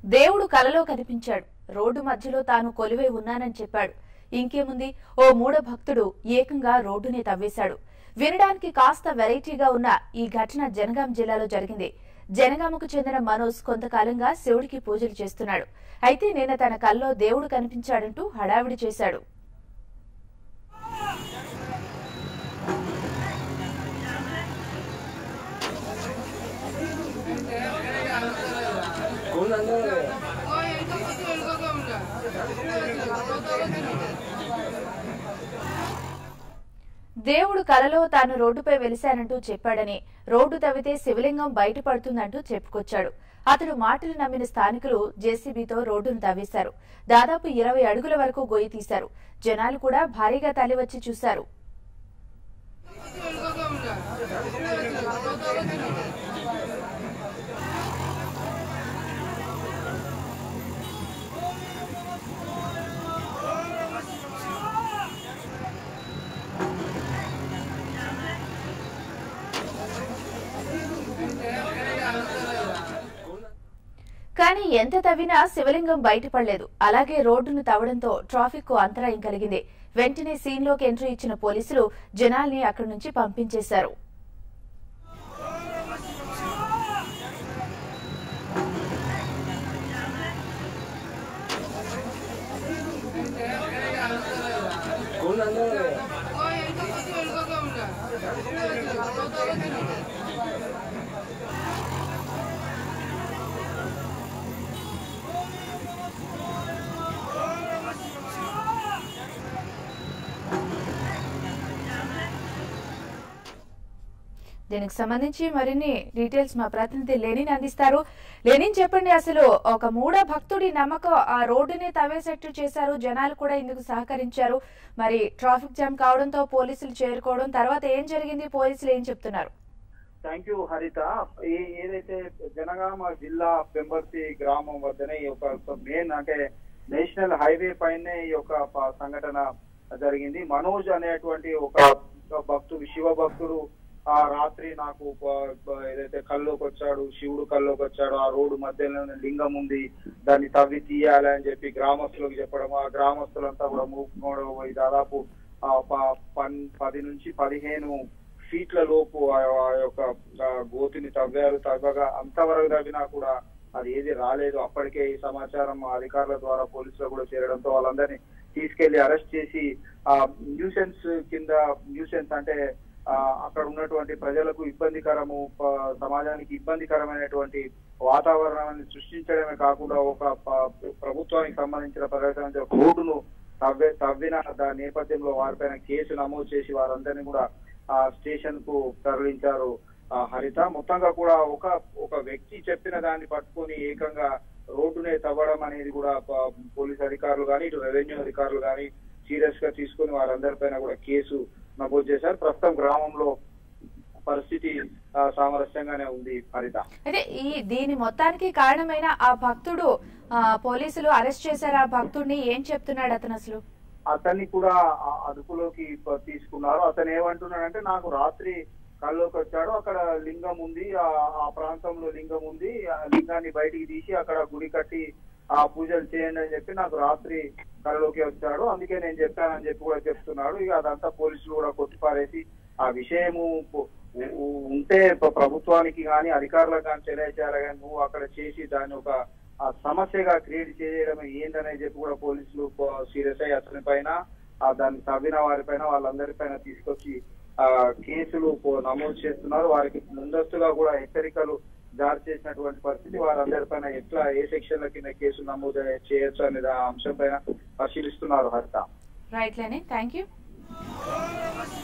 దేవుడు కలలో కనిపించాడు రోడ్డు మధ్యలో తాను కొలువై ఉన్నానని చెప్పాడు ఇంకేముంది ఓ మూఢ భక్తుడు ఏకంగా రోడ్డునే తవ్వేశాడు వినడానికి కాస్త వెరైటీగా ఉన్న ఈ ఘటన జనగాం జిల్లాలో జరిగింది జనగామకు చెందిన మనోజ్ కొంతకాలంగా శివుడికి పూజలు చేస్తున్నాడు అయితే నిన్న తన కల్లో దేవుడు కనిపించాడంటూ హడావిడి చేశాడు దేవుడు కలలో తాను రోడ్డుపై వెలిశానంటూ చెప్పాడని రోడ్డు తవ్వితే శివలింగం బయటపడుతుందంటూ చెప్పుకొచ్చాడు అతడు మాటలు నమ్మిన స్థానికులు జేసీబీతో రోడ్డును తవ్వేశారు దాదాపు ఇరవై అడుగుల వరకు గొయ్యి తీశారు జనాలు కూడా భారీగా తలివచ్చి చూశారు కానీ ఎంత తవ్వినా శివలింగం బయటపడలేదు అలాగే రోడ్డును తవ్వడంతో ట్రాఫిక్ కు అంతరాయం కలిగింది వెంటనే సీన్ లోకి ఎంట్రీ ఇచ్చిన పోలీసులు జనాల్ని అక్కడి నుంచి పంపించేశారు దీనికి సంబంధించి మరిన్ని డీటెయిల్స్ మా ప్రతినిధి లెనిన్ అందిస్తారు లెనిన్ చెప్పండి అసలు ఒక మూఢ భక్తుడి నమ్మకం ఆ రోడ్డుని తవ్వేసేట్టు చేశారు జనాలు కూడా ఇందుకు సహకరించారు మరి ట్రాఫిక్ జామ్ కావడంతో పోలీసులు చేరుకోవడం తర్వాత ఏం జరిగింది పోలీసులు ఏం చెప్తున్నారు థ్యాంక్ యూ హరిత ఈ- ఏదైతే జనగామ జిల్లా పెంబర్తి గ్రామం వద్దనే ఈ యొక్క మెయిన్ అంటే నేషనల్ హైవే పైనే ఈ యొక్క ప- సంఘటన జరిగింది మనోజ్ అనేటువంటి ఒక ఒక భక్తుడు శివ భక్తుడు ఆ రాత్రి నాకు ప- ప- ఏదైతే కల్లోకి వచ్చాడు శివుడు కల్లోకి వచ్చాడు ఆ రోడ్డు మధ్యలో లింగం ఉంది దాన్ని తవ్వి తీయాలి అని చెప్పి గ్రామస్తులకు చెప్పడం ఆ గ్రామస్తులంతా కూడా మూపుకోవడం ఈ దాదాపు ఆ ప- పన్- పది నుంచి పదిహేను ఫీట్ల లోపు ఆ ఆ యొక్క ఆ గోతిని తవ్వారు తవ్వగా అంతవరకు తవ్వినా కూడా అది ఏది రాలేదు అప్పటికే ఈ సమాచారం మా అధికారుల ద్వారా పోలీసులు కూడా చేరడంతో వాళ్ళందరినీ తీసుకెళ్లి అరెస్ట్ చేసి ఆ న్యూసెన్స్ కింద న్యూసెన్స్ అంటే ఆ అక్కడ ఉన్నటువంటి ప్రజలకు ఇబ్బందికరము ప- సమాజానికి ఇబ్బందికరమైనటువంటి వాతావరణాన్ని సృష్టించడమే కాకుండా ఒక ప- ప్రభుత్వానికి సంబంధించిన ప్రదేశం రోడ్డును తవ్వే తవ్విన దాని నేపథ్యంలో వారిపైన కేసు నమోదు చేసి వారందరినీ కూడా ఆ స్టేషన్ కు తరలించారు ఆ హరిత మొత్తంగా కూడా ఒక ఒక వ్యక్తి చెప్పిన దాన్ని పట్టుకొని ఏకంగా రోడ్డునే తవ్వడం అనేది కూడా ప- పోలీస్ అధికారులు కానీ ఇటు రెవెన్యూ అధికారులు కానీ సీరియస్ గా తీసుకుని వారందరిపైన కూడా కేసు నమోదు చేశారు ప్రస్తుతం గ్రామంలో పరిస్థితి ఆ, సామరస్యంగానే ఉంది హరిత అయితే ఈ దీని మొత్తానికి కారణమైన ఆ భక్తుడు ఆ, పోలీసులు అరెస్ట్ చేశారు ఆ భక్తుడిని ఏం చెప్తున్నాడు అతను అసలు అతన్ని కూడా ఆ అదుపులోకి ప- తీసుకున్నారు అతను ఏమంటున్నాడంటే నాకు రాత్రి కల్లోకి వచ్చాడు అక్కడ లింగం ఉంది ఆ ఆ ప్రాంతంలో లింగం ఉంది ఆ లింగాన్ని బయటికి తీసి అక్కడ గుడి కట్టి ఆ పూజలు చేయండి అని చెప్పి నాకు రాత్రి కల్లోకి వచ్చాడు అందుకే నేను చెప్పానని చెప్పి కూడా చెప్తున్నాడు ఇక అదంతా పోలీసులు కూడా కొట్టిపారేసి ఆ విషయము ఉ- ఉ- ఉంటే ప- ప్రభుత్వానికి కానీ అధికారులకు కానీ తెలియచేయాలి కానీ నువ్వు అక్కడ చేసి దాన్ని ఒక ఆ సమస్యగా క్రియేట్ చేయడం ఏంటనేది చెప్పి కూడా పోలీసులు సీరియస్ అయ్యి అతని పైన ఆ దాన్ని తవ్విన వారి పైన వాళ్ళందరి పైన తీసుకొచ్చి ఆ కేసులు పో- నమోదు చేస్తున్నారు వారికి ముందస్తుగా కూడా హెచ్చరికలు జారీ చేసినటువంటి పరిస్థితి వారందరి పైన ఎట్లా ఏ సెక్షన్ల కింద కేసులు నమోదు చేయొచ్చు అనే ఆ అంశం పైన పరిశీలిస్తున్నారు హరిత రైట్ లేని థ్యాంక్ యూ